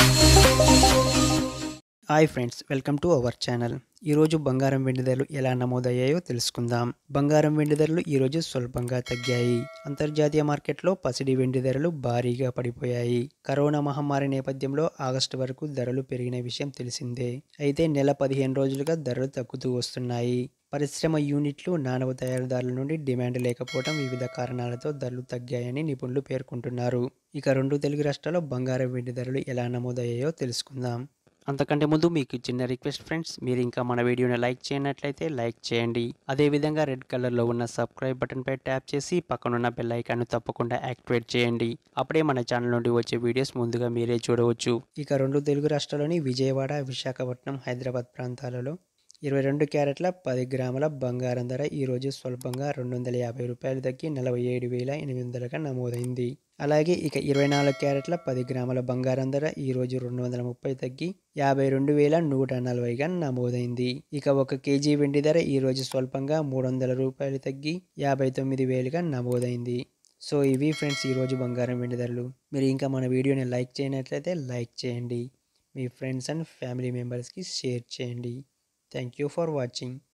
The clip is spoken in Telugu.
hi friends welcome to our channel ఈరోజు బంగారం వెండి ధరలు ఎలా నమోదయ్యాయో తెలుసుకుందాం బంగారం వెండి ధరలు ఈరోజు స్వల్పంగా తగ్గాయి అంతర్జాతీయ మార్కెట్లో పసిడి వెండి ధరలు భారీగా పడిపోయాయి కరోనా మహమ్మారి నేపథ్యంలో ఆగస్టు వరకు ధరలు పెరిగిన విషయం తెలిసిందే అయితే నెల పదిహేను రోజులుగా ధరలు తగ్గుతూ వస్తున్నాయి పరిశ్రమ యూనిట్లు నాణవ తయారీదారుల నుండి డిమాండ్ లేకపోవడం వివిధ కారణాలతో ధరలు తగ్గాయని నిపుణులు పేర్కొంటున్నారు ఇక రెండు తెలుగు రాష్ట్రాల్లో బంగారం వెండి ధరలు ఎలా నమోదయ్యాయో తెలుసుకుందాం అంతకంటే ముందు మీకు చిన్న రిక్వెస్ట్ ఫ్రెండ్స్ మీరు ఇంకా మన వీడియోని లైక్ చేయనట్లయితే లైక్ చేయండి అదేవిధంగా రెడ్ కలర్లో ఉన్న సబ్స్క్రైబ్ బటన్పై ట్యాప్ చేసి పక్కనున్న బెల్ ఐకాన్ను తప్పకుండా యాక్టివేట్ చేయండి అప్పుడే మన ఛానల్ నుండి వచ్చే వీడియోస్ ముందుగా మీరే చూడవచ్చు ఇక రెండు తెలుగు రాష్ట్రాల్లోని విజయవాడ విశాఖపట్నం హైదరాబాద్ ప్రాంతాలలో ఇరవై రెండు క్యారెట్ల పది గ్రాముల బంగారం ధర ఈరోజు స్వల్పంగా రెండు వందల యాభై రూపాయలు తగ్గి నలభై ఏడు వేల ఎనిమిది వందలుగా నమోదైంది అలాగే ఇక ఇరవై నాలుగు క్యారెట్ల పది గ్రాముల బంగారం ధర ఈరోజు రెండు వందల ముప్పై తగ్గి యాభై రెండు వేల నూట నలభైగా నమోదైంది ఇక ఒక కేజీ వెండి ధర ఈరోజు స్వల్పంగా మూడు వందల రూపాయలు తగ్గి యాభై తొమ్మిది వేలుగా నమోదైంది సో ఇవి ఫ్రెండ్స్ ఈరోజు బంగారం వెండి ధరలు మీరు ఇంకా మన వీడియోని లైక్ చేయనట్లయితే లైక్ చేయండి మీ ఫ్రెండ్స్ అండ్ ఫ్యామిలీ మెంబర్స్కి షేర్ చేయండి థ్యాంక్ యూ ఫర్ వాచింగ్